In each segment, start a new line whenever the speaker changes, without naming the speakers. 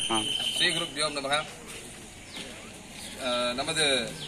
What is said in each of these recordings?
ஸ்ரீ குருப்யோ நமக அஹ், நமது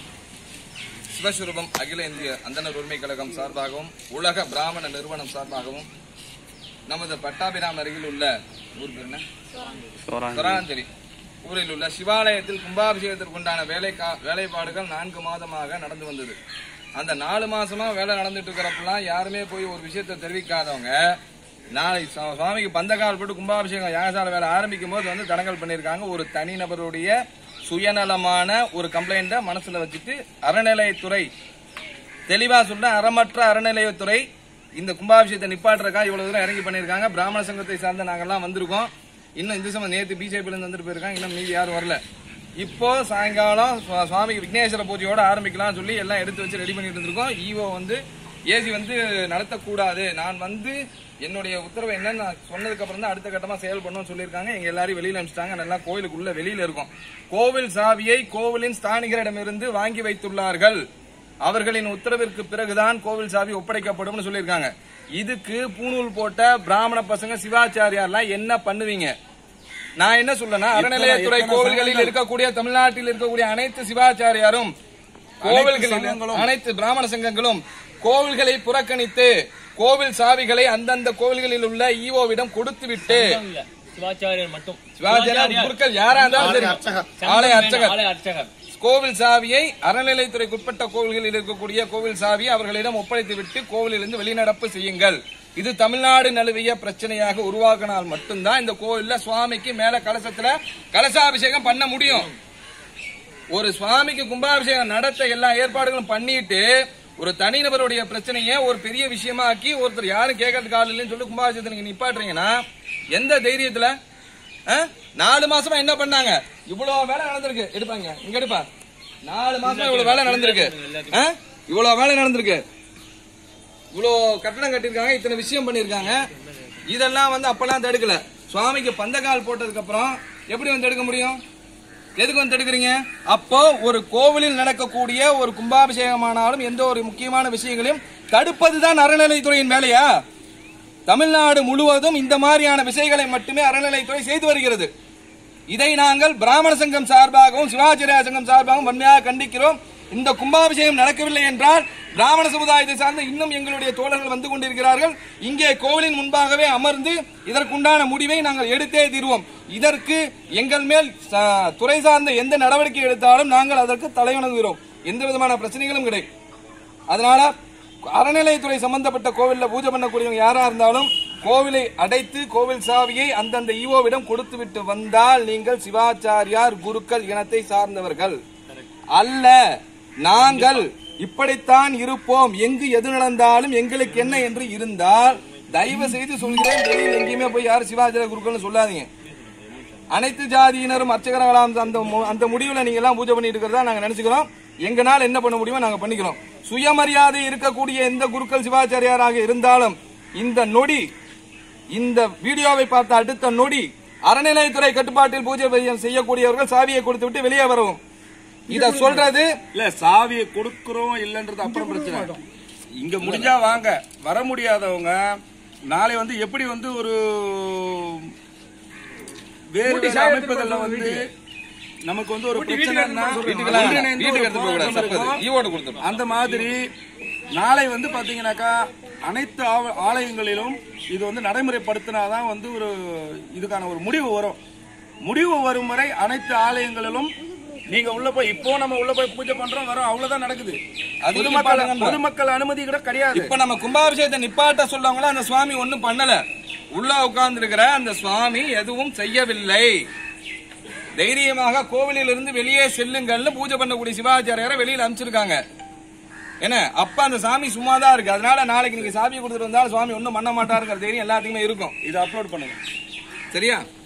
சிவஸ்வரூபம் அகில இந்திய அந்தனர் உரிமை கழகம் சார்பாகவும் உலக பிராமண நிறுவனம் சார்பாகவும் நமது பட்டாபிராம் அருகில் உள்ள ஊர் பேர் என்ன சொராஞ்சேரி ஊரில் உள்ள சிவாலயத்தில் கும்பாபிஷேகத்திற்கு உண்டான வேலை வேலைப்பாடுகள் நான்கு மாதமாக நடந்து வந்தது அந்த நாலு மாசமா வேலை நடந்துட்டு இருக்கிறப்பெல்லாம் யாருமே போய் ஒரு விஷயத்தை தெரிவிக்காதவங்க நாளை சு- சுவாமிக்கு பந்தக்கால் போட்டு கும்பாபிஷேகம் யாகசால வேலை ஆரம்பிக்கும் போது வந்து தடங்கல் பண்ணியிருக்காங்க ஒரு தனிநபருடைய சுயநலமான ஒரு கம்ப்ளைண்ட்டை மனசுல வச்சுட்டு அறநிலையத்துறை தெளிவா சொல்ற அறமற்ற அறநிலையத்துறை இந்த கும்பாபிஷேகத்தை நிப்பாட்டுறக்கா இவ்வளவு தூரம் இறங்கி பண்ணியிருக்காங்க பிராமண சங்கத்தை சார்ந்த நாங்கெல்லாம் வந்திருக்கோம் இன்னும் இந்த சமயம் நேற்று பிஜேபியில இருந்து வந்துட்டு போயிருக்காங்க இன்னும் மீதி யாரும் வரல இப்போ சாயங்காலம் சுவா- சுவாமி விக்னேஸ்வர பூஜையோட ஆரம்பிக்கலாம்னு சொல்லி எல்லாம் எடுத்து வச்சு ரெடி பண்ணிட்டு இருந்திருக்கோம் ஈவோ வந்து ஏசி வந்து நடத்தக்கூடாது நான் வந்து என்னுடைய உத்தரவு என்னன்னு நான் சொன்னதுக்கு அப்புறம் தான் அடுத்த கட்டமா செயல்படணும்னு சொல்லியிருக்காங்க எங்க எல்லாரையும் வெளியில அனுப்பிச்சிட்டாங்க நல்லா கோயிலுக்குள்ள வெளியில இருக்கும் கோவில் சாவியை கோவிலின் ஸ்தானிகரிடமிருந்து வாங்கி வைத்துள்ளார்கள் அவர்களின் உத்தரவிற்கு பிறகுதான் கோவில் சாவி ஒப்படைக்கப்படும்னு சொல்லியிருக்காங்க இதுக்கு பூணூல் போட்ட பிராமண பசங்க சிவாச்சாரியார்லாம் என்ன பண்ணுவீங்க நான் என்ன சொல்றேன்னா அறநிலையத்துறை கோவில்களில் இருக்கக்கூடிய தமிழ்நாட்டில் இருக்கக்கூடிய அனைத்து சிவாச்சாரியாரும் கோவில்களில் அனைத்து பிராமண சங்கங்களும் கோவில்களை புறக்கணித்து கோவில் சாவிகளை அந்தந்த கோவில்களில் உள்ள ஈவோவிடம் கொடுத்துவிட்டு
இல்ல சிவாச்சாரியர் மட்டும்
சிவாச்சாரியார் குருக்கள் யாரா இருந்தாலும் சரி. ஆலய அர்ச்சகர்
ஆலய அர்ச்சகர்
கோவில் சாவியை அறநிலைத்துறைக்குட்பட்ட கோவில்களில் இருக்கக்கூடிய கோவில் சாவியை அவர்களிடம் ஒப்படைத்து விட்டு கோவிலிலிருந்து வெளிநடப்பு செய்யுங்கள் இது தமிழ்நாடு நழுவிய பிரச்சனையாக உருவாக்கினால் மட்டும்தான் இந்த கோவில்ல சுவாமிக்கு மேல கலசத்துல கலசாபிஷேகம் பண்ண முடியும் ஒரு சுவாமிக்கு கும்பாபிஷேகம் நடத்த எல்லா ஏற்பாடுகளும் பண்ணிட்டு ஒரு தனிநபருடைய பிரச்சனையை ஒரு பெரிய விஷயமா ஆக்கி ஒருத்தர் யாரும் கேட்கறதுக்கு ஆள் இல்லைன்னு சொல்லி கும்பாபிஷேகத்தை நீங்க நிப்பாட்டுறீங்கன்னா எந்த தைரியத்துல ஆ? நாலு மாசமா என்ன பண்ணாங்க இவ்வளவு வேலை நடந்திருக்கு எடுப்பாங்க இங்க எடுப்பா நாலு மாசமா இவ்வளவு வேலை நடந்திருக்கு ஆ? இவ்வளவு வேலை நடந்திருக்கு இவ்வளோ கட்டணம் கட்டியிருக்காங்க இத்தனை விஷயம் பண்ணியிருக்காங்க இதெல்லாம் வந்து அப்பெல்லாம் தடுக்கல சுவாமிக்கு பந்தக்கால் போட்டதுக்கு அப்புறம் எப்படி வந்து தடுக்க முடியும் எதுக்கு வந்து தடுக்கிறீங்க அப்போ ஒரு கோவிலில் நடக்கக்கூடிய ஒரு கும்பாபிஷேகமானாலும் எந்த ஒரு முக்கியமான விஷயங்களையும் தடுப்பதுதான் அறநிலைத்துறையின் வேலையா தமிழ்நாடு முழுவதும் இந்த மாதிரியான விஷயங்களை மட்டுமே அறநிலைத்துறை செய்து வருகிறது இதை நாங்கள் பிராமண சங்கம் சார்பாகவும் சிவாச்சாரிய சங்கம் சார்பாகவும் வன்மையாக கண்டிக்கிறோம் இந்த கும்பாபிஷேகம் நடக்கவில்லை என்றால் பிராமண சமுதாயத்தை சார்ந்த இன்னும் எங்களுடைய தோழர்கள் வந்து கொண்டிருக்கிறார்கள் இங்கே கோவிலின் முன்பாகவே அமர்ந்து இதற்குண்டான முடிவை நாங்கள் எடுத்தே தீர்வோம் இதற்கு எங்கள் மேல் ச- துறை சார்ந்த எந்த நடவடிக்கை எடுத்தாலும் நாங்கள் அதற்கு தலைவணங்குகிறோம் எந்த விதமான பிரச்சனைகளும் கிடையாது அதனால அறநிலையத்துறை சம்பந்தப்பட்ட கோவில்ல பூஜை பண்ணக்கூடியவங்க யாரா இருந்தாலும் கோவிலை அடைத்து கோவில் சாவியை அந்தந்த ஈவோவிடம் கொடுத்து விட்டு வந்தால் நீங்கள் சிவாச்சாரியார் குருக்கள் இனத்தை சார்ந்தவர்கள் அல்ல நாங்கள் இப்படித்தான் இருப்போம் எங்கு எது நடந்தாலும் எங்களுக்கு என்ன என்று இருந்தால் தயவு செய்து சொல்கிறேன் வெளியில் எங்கேயுமே போய் யாரும் சிவாச்சாரிய குருக்கள்னு சொல்லாதீங்க அனைத்து ஜாதியினரும் அர்ச்சகர்களாம் அந்த மு- அந்த முடிவுல நீங்க எல்லாம் பூஜை பண்ணிட்டு இருக்கிறதா நாங்க நினைச்சுக்கிறோம் எங்களால் என்ன பண்ண முடியுமோ நாங்க பண்ணிக்கிறோம் சுயமரியாதை இருக்கக்கூடிய எந்த குருக்கள் சிவாச்சாரியாராக இருந்தாலும் இந்த நொடி இந்த வீடியோவை பார்த்த அடுத்த நொடி அறநிலையத்துறை கட்டுப்பாட்டில் பூஜை செய்ய- செய்யக்கூடியவர்கள் சாவியை கொடுத்து விட்டு வெளியே வரவும் இத சொல்றது
இல்ல சாவியை கொடுக்கறோம் இல்லன்றது அப்புறம் பிரச்சனை இங்க முடிஞ்சா வாங்க வர முடியாதவங்க நாளை வந்து எப்படி வந்து ஒரு வேறு வேறு அமைப்புகள்ல வந்து நமக்கு வந்து ஒரு பிரச்சனைன்னா
வீட்டுக்கெல்லாம்
ஒன்றிணைந்து
வீட்டுக்கு
ஒரு
எடுத்து போக
போராட்டம்
கூடாது
இருக்கும்.
தப்பு ஈவோடு கொடுத்துரும்
அந்த மாதிரி நாளை வந்து பாத்தீங்கன்னாக்கா அனைத்து ஆவ- ஆலயங்களிலும் இது வந்து நடைமுறைப்படுத்தினாதான் வந்து ஒரு இதுக்கான ஒரு முடிவு வரும் முடிவு வரும் வரை அனைத்து ஆலயங்களிலும் நீங்க உள்ள போய் இப்போ நம்ம உள்ள போய் பூஜை பண்றோம் வரோம் அவ்வளவுதான் நடக்குது
அது
பொதுமக்கள்
நிப்பாட்டுங்க.
பொதுமக்கள் அனுமதி கூட கிடையாது
இப்ப நம்ம கும்பாபிஷேகத்தை நிப்பாட்ட சொல்லவங்கள அந்த சுவாமி ஒண்ணும் பண்ணல உள்ள உட்கார்ந்து இருக்கிற அந்த சுவாமி எதுவும் செய்யவில்லை தைரியமாக கோவிலில் இருந்து வெளியே செல்லுங்கள்னு பூஜை பண்ணக்கூடிய சிவாச்சாரியாரை வெளியில அனுப்பிச்சிருக்காங்க என்ன அப்ப அந்த சாமி சும்மா தான் இருக்கு அதனால நாளைக்கு நீங்க சாமி கொடுத்துட்டு வந்தாலும் சுவாமி ஒண்ணும் பண்ண மாட்டாருங்கிற தைரியம் எல்லாத்துக்குமே இருக்கும்
இதை அப்லோட் பண்ணுங்க
சரியா